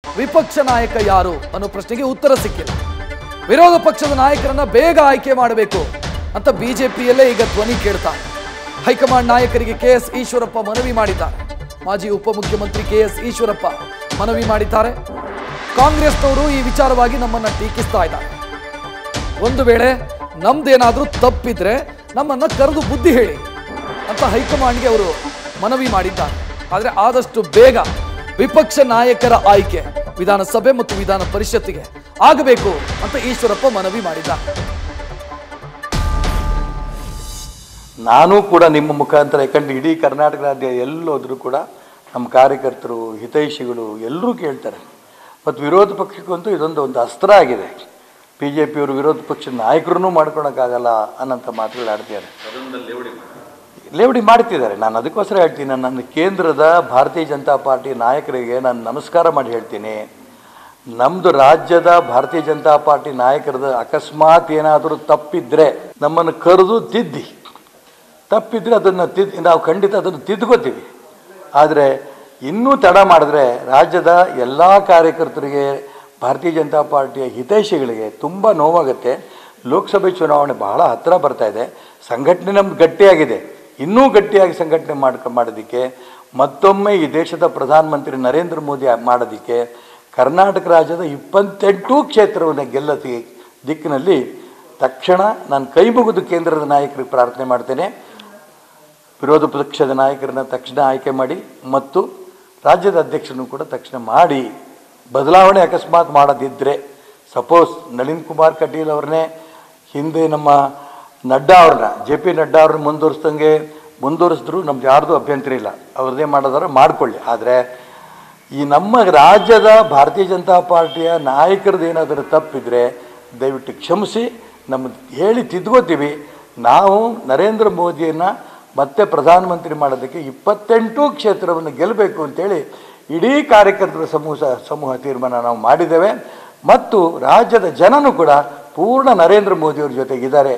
ವಿಪಕ್ಷ ನಾಯಕ ಯಾರು ಅನ್ನೋ ಪ್ರಶ್ನೆಗೆ ಉತ್ತರ ಸಿಕ್ಕಿಲ್ಲ ವಿರೋಧ ಪಕ್ಷದ ನಾಯಕರನ್ನ ಬೇಗ ಆಯ್ಕೆ ಮಾಡಬೇಕು ಅಂತ ಬಿಜೆಪಿಯಲ್ಲೇ ಈಗ ಧ್ವನಿ ಕೇಳ್ತಾರೆ ಹೈಕಮಾಂಡ್ ನಾಯಕರಿಗೆ ಕೆ ಎಸ್ ಈಶ್ವರಪ್ಪ ಮನವಿ ಮಾಡಿದ್ದಾರೆ ಮಾಜಿ ಉಪಮುಖ್ಯಮಂತ್ರಿ ಕೆ ಎಸ್ ಈಶ್ವರಪ್ಪ ಮನವಿ ಮಾಡಿದ್ದಾರೆ ಕಾಂಗ್ರೆಸ್ನವರು ಈ ವಿಚಾರವಾಗಿ ನಮ್ಮನ್ನ ಟೀಕಿಸ್ತಾ ಇದ್ದಾರೆ ಒಂದು ವೇಳೆ ನಮ್ದೇನಾದ್ರೂ ತಪ್ಪಿದ್ರೆ ನಮ್ಮನ್ನ ಕರೆದು ಬುದ್ಧಿ ಹೇಳಿ ಅಂತ ಹೈಕಮಾಂಡ್ಗೆ ಅವರು ಮನವಿ ಮಾಡಿದ್ದಾರೆ ಆದರೆ ಆದಷ್ಟು ಬೇಗ ವಿಪಕ್ಷ ನಾಯಕರ ಆಯ್ಕೆ ವಿಧಾನಸಭೆ ಮತ್ತು ವಿಧಾನ ಪರಿಷತ್ತಿಗೆ ಆಗಬೇಕು ಅಂತ ಈಶ್ವರಪ್ಪ ಮನವಿ ಮಾಡಿದ್ದಾರೆ ನಾನು ಕೂಡ ನಿಮ್ಮ ಮುಖಾಂತರ ಯಾಕಂದ್ರೆ ಇಡೀ ಕರ್ನಾಟಕ ರಾಜ್ಯ ಎಲ್ಲೋದ್ರೂ ಕೂಡ ನಮ್ಮ ಕಾರ್ಯಕರ್ತರು ಹಿತೈಷಿಗಳು ಎಲ್ಲರೂ ಕೇಳ್ತಾರೆ ಮತ್ತು ವಿರೋಧ ಪಕ್ಷಕ್ಕಂತೂ ಇದೊಂದು ಒಂದು ಅಸ್ತ್ರ ಆಗಿದೆ ಬಿ ಜೆ ಪಿಯವರು ವಿರೋಧ ಪಕ್ಷದ ನಾಯಕರನ್ನೂ ಮಾಡ್ಕೊಳಕ್ಕಾಗಲ್ಲ ಅನ್ನೋಂಥ ಮಾತುಗಳು ಆಡ್ತಿದ್ದಾರೆ ಲೇವಡಿ ಮಾಡ್ತಿದ್ದಾರೆ ನಾನು ಅದಕ್ಕೋಸ್ಕರ ಹೇಳ್ತೀನಿ ನನ್ನ ಕೇಂದ್ರದ ಭಾರತೀಯ ಜನತಾ ಪಾರ್ಟಿ ನಾಯಕರಿಗೆ ನಾನು ನಮಸ್ಕಾರ ಮಾಡಿ ಹೇಳ್ತೀನಿ ನಮ್ಮದು ರಾಜ್ಯದ ಭಾರತೀಯ ಜನತಾ ಪಾರ್ಟಿ ನಾಯಕರದ ಅಕಸ್ಮಾತ್ ಏನಾದರೂ ತಪ್ಪಿದ್ರೆ ನಮ್ಮನ್ನು ಕರೆದು ತಿದ್ದಿ ತಪ್ಪಿದ್ರೆ ಅದನ್ನು ತಿದ್ ನಾವು ಖಂಡಿತ ಅದನ್ನು ತಿದ್ಕೋತೀವಿ ಆದರೆ ಇನ್ನೂ ತಡ ಮಾಡಿದ್ರೆ ರಾಜ್ಯದ ಎಲ್ಲ ಕಾರ್ಯಕರ್ತರಿಗೆ ಭಾರತೀಯ ಜನತಾ ಪಾರ್ಟಿಯ ಹಿತೈಷಿಗಳಿಗೆ ತುಂಬ ನೋವಾಗುತ್ತೆ ಲೋಕಸಭೆ ಚುನಾವಣೆ ಬಹಳ ಹತ್ತಿರ ಬರ್ತಾ ಇದೆ ಸಂಘಟನೆ ನಮ್ದು ಗಟ್ಟಿಯಾಗಿದೆ ಇನ್ನೂ ಗಟ್ಟಿಯಾಗಿ ಸಂಘಟನೆ ಮಾಡ್ಕ ಮಾಡೋದಕ್ಕೆ ಮತ್ತೊಮ್ಮೆ ಈ ದೇಶದ ಪ್ರಧಾನಮಂತ್ರಿ ನರೇಂದ್ರ ಮೋದಿ ಮಾಡೋದಕ್ಕೆ ಕರ್ನಾಟಕ ರಾಜ್ಯದ ಇಪ್ಪತ್ತೆಂಟು ಕ್ಷೇತ್ರವನ್ನು ಗೆಲ್ಲತಿ ದಿಕ್ಕಿನಲ್ಲಿ ತಕ್ಷಣ ನಾನು ಕೈ ಮುಗಿದು ಕೇಂದ್ರದ ನಾಯಕರಿಗೆ ಪ್ರಾರ್ಥನೆ ಮಾಡ್ತೇನೆ ವಿರೋಧ ಪಕ್ಷದ ನಾಯಕರನ್ನ ತಕ್ಷಣ ಆಯ್ಕೆ ಮಾಡಿ ಮತ್ತು ರಾಜ್ಯದ ಅಧ್ಯಕ್ಷರನ್ನು ಕೂಡ ತಕ್ಷಣ ಮಾಡಿ ಬದಲಾವಣೆ ಅಕಸ್ಮಾತ್ ಮಾಡೋದಿದ್ದರೆ ಸಪೋಸ್ ನಳಿನ್ ಕುಮಾರ್ ಕಟೀಲ್ ಅವ್ರನ್ನೇ ಹಿಂದೆ ನಮ್ಮ ನಡ್ಡಾ ಅವ್ರನ್ನ ಜೆ ಪಿ ನಡ್ಡಾ ಅವ್ರನ್ನ ಮುಂದುವರಿಸ್ದಂಗೆ ಮುಂದುವರಿಸಿದ್ರು ನಮ್ಗೆ ಯಾರ್ದು ಅಭ್ಯಂತರ ಇಲ್ಲ ಅವ್ರದ್ದೇ ಮಾಡೋದಾದ್ರೆ ಮಾಡ್ಕೊಳ್ಳಿ ಆದರೆ ಈ ನಮ್ಮ ರಾಜ್ಯದ ಭಾರತೀಯ ಜನತಾ ಪಾರ್ಟಿಯ ನಾಯಕರದ್ದು ಏನಾದರೂ ತಪ್ಪಿದ್ರೆ ದಯವಿಟ್ಟು ಕ್ಷಮಿಸಿ ನಮ್ಮ ಹೇಳಿ ತಿದ್ಕೋತೀವಿ ನಾವು ನರೇಂದ್ರ ಮೋದಿಯನ್ನು ಮತ್ತೆ ಪ್ರಧಾನಮಂತ್ರಿ ಮಾಡೋದಕ್ಕೆ ಇಪ್ಪತ್ತೆಂಟು ಕ್ಷೇತ್ರವನ್ನು ಗೆಲ್ಲಬೇಕು ಅಂತೇಳಿ ಇಡೀ ಕಾರ್ಯಕರ್ತರ ಸಮೂಹ ಸಮೂಹ ತೀರ್ಮಾನ ನಾವು ಮಾಡಿದ್ದೇವೆ ಮತ್ತು ರಾಜ್ಯದ ಜನನೂ ಕೂಡ ಪೂರ್ಣ ನರೇಂದ್ರ ಮೋದಿಯವ್ರ ಜೊತೆಗಿದ್ದಾರೆ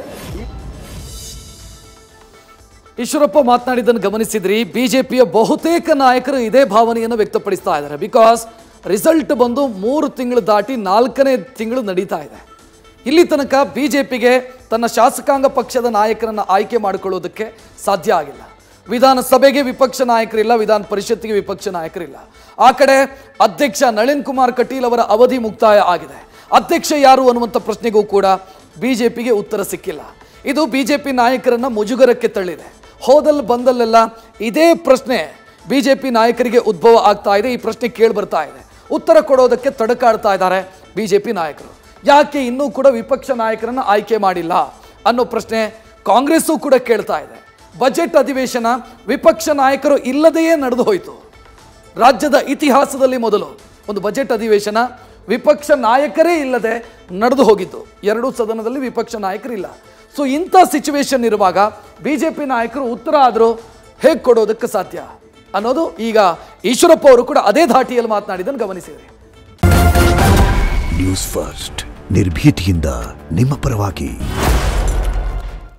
ಈಶ್ವರಪ್ಪ ಮಾತನಾಡಿದ್ದನ್ನು ಗಮನಿಸಿದ್ರಿ ಬಿಜೆಪಿಯ ಬಹುತೇಕ ನಾಯಕರು ಇದೇ ಭಾವನೆಯನ್ನು ವ್ಯಕ್ತಪಡಿಸ್ತಾ ಇದ್ದಾರೆ ಬಿಕಾಸ್ ರಿಸಲ್ಟ್ ಬಂದು ಮೂರು ತಿಂಗಳು ದಾಟಿ ನಾಲ್ಕನೇ ತಿಂಗಳು ನಡೀತಾ ಇದೆ ಇಲ್ಲಿ ತನಕ ಬಿಜೆಪಿಗೆ ತನ್ನ ಶಾಸಕಾಂಗ ಪಕ್ಷದ ನಾಯಕರನ್ನ ಆಯ್ಕೆ ಮಾಡಿಕೊಳ್ಳೋದಕ್ಕೆ ಸಾಧ್ಯ ಆಗಿಲ್ಲ ವಿಧಾನಸಭೆಗೆ ವಿಪಕ್ಷ ನಾಯಕರಿಲ್ಲ ವಿಧಾನ ಪರಿಷತ್ತಿಗೆ ವಿಪಕ್ಷ ನಾಯಕರಿಲ್ಲ ಆ ಕಡೆ ಅಧ್ಯಕ್ಷ ನಳಿನ್ ಕುಮಾರ್ ಕಟೀಲ್ ಅವರ ಅವಧಿ ಮುಕ್ತಾಯ ಆಗಿದೆ ಅಧ್ಯಕ್ಷ ಯಾರು ಅನ್ನುವಂಥ ಪ್ರಶ್ನೆಗೂ ಕೂಡ ಬಿಜೆಪಿಗೆ ಉತ್ತರ ಸಿಕ್ಕಿಲ್ಲ ಇದು ಬಿಜೆಪಿ ನಾಯಕರನ್ನ ಮುಜುಗರಕ್ಕೆ ತಳ್ಳಿದೆ ಹೋದಲ್ ಬಂದಲ್ಲೆಲ್ಲ ಇದೇ ಪ್ರಶ್ನೆ ಬಿಜೆಪಿ ನಾಯಕರಿಗೆ ಉದ್ಭವ ಆಗ್ತಾ ಇದೆ ಈ ಪ್ರಶ್ನೆ ಕೇಳಿ ಬರ್ತಾ ಇದೆ ಉತ್ತರ ಕೊಡೋದಕ್ಕೆ ತಡಕಾಡ್ತಾ ಇದ್ದಾರೆ ಬಿಜೆಪಿ ನಾಯಕರು ಯಾಕೆ ಇನ್ನೂ ಕೂಡ ವಿಪಕ್ಷ ನಾಯಕರನ್ನ ಆಯ್ಕೆ ಮಾಡಿಲ್ಲ ಅನ್ನೋ ಪ್ರಶ್ನೆ ಕಾಂಗ್ರೆಸ್ಸು ಕೂಡ ಕೇಳ್ತಾ ಇದೆ ಬಜೆಟ್ ಅಧಿವೇಶನ ವಿಪಕ್ಷ ನಾಯಕರು ಇಲ್ಲದೆಯೇ ನಡೆದು ಹೋಯಿತು ರಾಜ್ಯದ ಇತಿಹಾಸದಲ್ಲಿ ಮೊದಲು ಒಂದು ಬಜೆಟ್ ಅಧಿವೇಶನ ವಿಪಕ್ಷ ನಾಯಕರೇ ಇಲ್ಲದೆ ನಡೆದು ಹೋಗಿದ್ದು ಎರಡೂ ಸದನದಲ್ಲಿ ವಿಪಕ್ಷ ನಾಯಕರಿಲ್ಲ ಸೊ ಇಂಥ ಸಿಚುವೇಶನ್ ಇರುವಾಗ ಬಿಜೆಪಿ ನಾಯಕರು ಉತ್ತರ ಆದರೂ ಹೇಗೆ ಕೊಡೋದಕ್ಕೆ ಸಾಧ್ಯ ಅನ್ನೋದು ಈಗ ಈಶ್ವರಪ್ಪ ಅವರು ಕೂಡ ಅದೇ ಧಾಟಿಯಲ್ಲಿ ಮಾತನಾಡಿದ್ದನ್ನು ಗಮನಿಸಿದ್ರಿ ನ್ಯೂಸ್ ಫಸ್ಟ್ ನಿರ್ಭೀತಿಯಿಂದ ನಿಮ್ಮ ಪರವಾಗಿ